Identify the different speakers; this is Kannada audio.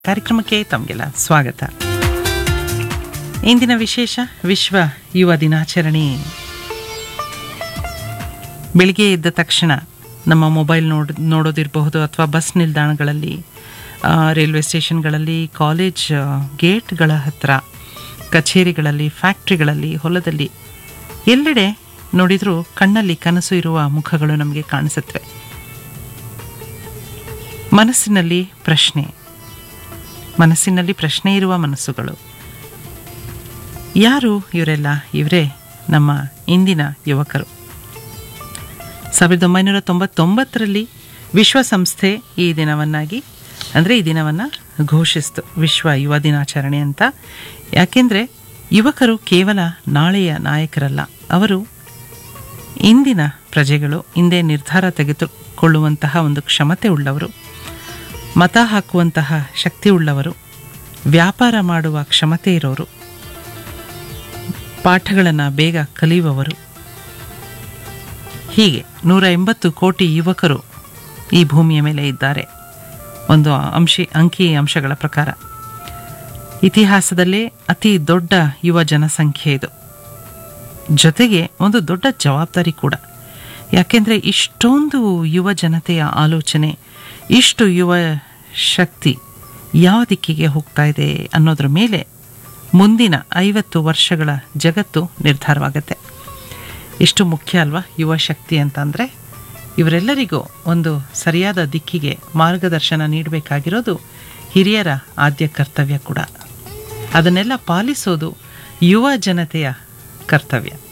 Speaker 1: ಕಾರ್ಯಕ್ರಮಕ್ಕೆ ತಮಗೆಲ್ಲ ಸ್ವಾಗತ ಇಂದಿನ ವಿಶೇಷ ವಿಶ್ವ ಯುವ ದಿನಾಚರಣೆ ಬೆಳಿಗ್ಗೆ ಎದ್ದ ತಕ್ಷಣ ನಮ್ಮ ಮೊಬೈಲ್ ನೋಡ್ ನೋಡೋದಿರಬಹುದು ಅಥವಾ ಬಸ್ ನಿಲ್ದಾಣಗಳಲ್ಲಿ ಆ, ರೈಲ್ವೆ ಸ್ಟೇಷನ್ಗಳಲ್ಲಿ ಕಾಲೇಜ್ ಆ, ಗೇಟ್ಗಳ ಹತ್ರ ಕಚೇರಿಗಳಲ್ಲಿ ಫ್ಯಾಕ್ಟ್ರಿಗಳಲ್ಲಿ ಹೊಲದಲ್ಲಿ ಎಲ್ಲೆಡೆ ನೋಡಿದರೂ ಕಣ್ಣಲ್ಲಿ ಕನಸು ಇರುವ ಮುಖಗಳು ನಮಗೆ ಕಾಣಿಸುತ್ತವೆ ಮನಸ್ಸಿನಲ್ಲಿ ಪ್ರಶ್ನೆ ಮನಸ್ಸಿನಲ್ಲಿ ಪ್ರಶ್ನೆ ಇರುವ ಮನಸ್ಸುಗಳು ಯಾರು ಇವರೆಲ್ಲ ಇವರೇ ನಮ್ಮ ಇಂದಿನ ಯುವಕರು ಸಾವಿರದ ಒಂಬೈನೂರ ತೊಂಬತ್ತೊಂಬತ್ತರಲ್ಲಿ ವಿಶ್ವಸಂಸ್ಥೆ ಈ ದಿನವನ್ನಾಗಿ ಅಂದರೆ ಈ ದಿನವನ್ನು ಘೋಷಿಸಿತು ವಿಶ್ವ ಯುವ ದಿನಾಚರಣೆ ಅಂತ ಯಾಕೆಂದರೆ ಯುವಕರು ಕೇವಲ ನಾಳೆಯ ನಾಯಕರಲ್ಲ ಅವರು ಇಂದಿನ ಪ್ರಜೆಗಳು ಹಿಂದೆ ನಿರ್ಧಾರ ತೆಗೆದುಕೊಳ್ಳುವಂತಹ ಒಂದು ಕ್ಷಮತೆ ಉಳ್ಳವರು ಮತ ಹಾಕುವಂತಹ ಶಕ್ತಿ ಉಳ್ಳವರು ವ್ಯಾಪಾರ ಮಾಡುವ ಕ್ಷಮತೆ ಇರೋರು ಪಾಠಗಳನ್ನು ಬೇಗ ಕಲಿಯುವವರು ಹೀಗೆ ನೂರ ಎಂಬತ್ತು ಕೋಟಿ ಯುವಕರು ಈ ಭೂಮಿಯ ಮೇಲೆ ಇದ್ದಾರೆ ಒಂದು ಅಂಶಿ ಅಂಕಿ ಅಂಶಗಳ ಪ್ರಕಾರ ಇತಿಹಾಸದಲ್ಲೇ ಅತಿ ದೊಡ್ಡ ಯುವ ಜನಸಂಖ್ಯೆ ಇದು ಜೊತೆಗೆ ಒಂದು ದೊಡ್ಡ ಜವಾಬ್ದಾರಿ ಕೂಡ ಯಾಕೆಂದರೆ ಇಷ್ಟೊಂದು ಯುವ ಜನತೆಯ ಆಲೋಚನೆ ಇಷ್ಟು ಯುವ ಶಕ್ತಿ ಯಾವ ದಿಕ್ಕಿಗೆ ಹೋಗ್ತಾ ಇದೆ ಅನ್ನೋದ್ರ ಮೇಲೆ ಮುಂದಿನ ಐವತ್ತು ವರ್ಷಗಳ ಜಗತ್ತು ನಿರ್ಧಾರವಾಗುತ್ತೆ ಎಷ್ಟು ಮುಖ್ಯ ಅಲ್ವಾ ಯುವ ಶಕ್ತಿ ಅಂತಂದರೆ ಇವರೆಲ್ಲರಿಗೂ ಒಂದು ಸರಿಯಾದ ದಿಕ್ಕಿಗೆ ಮಾರ್ಗದರ್ಶನ ನೀಡಬೇಕಾಗಿರೋದು ಹಿರಿಯರ ಆದ್ಯ ಕರ್ತವ್ಯ ಕೂಡ ಅದನ್ನೆಲ್ಲ ಪಾಲಿಸೋದು ಯುವ ಜನತೆಯ ಕರ್ತವ್ಯ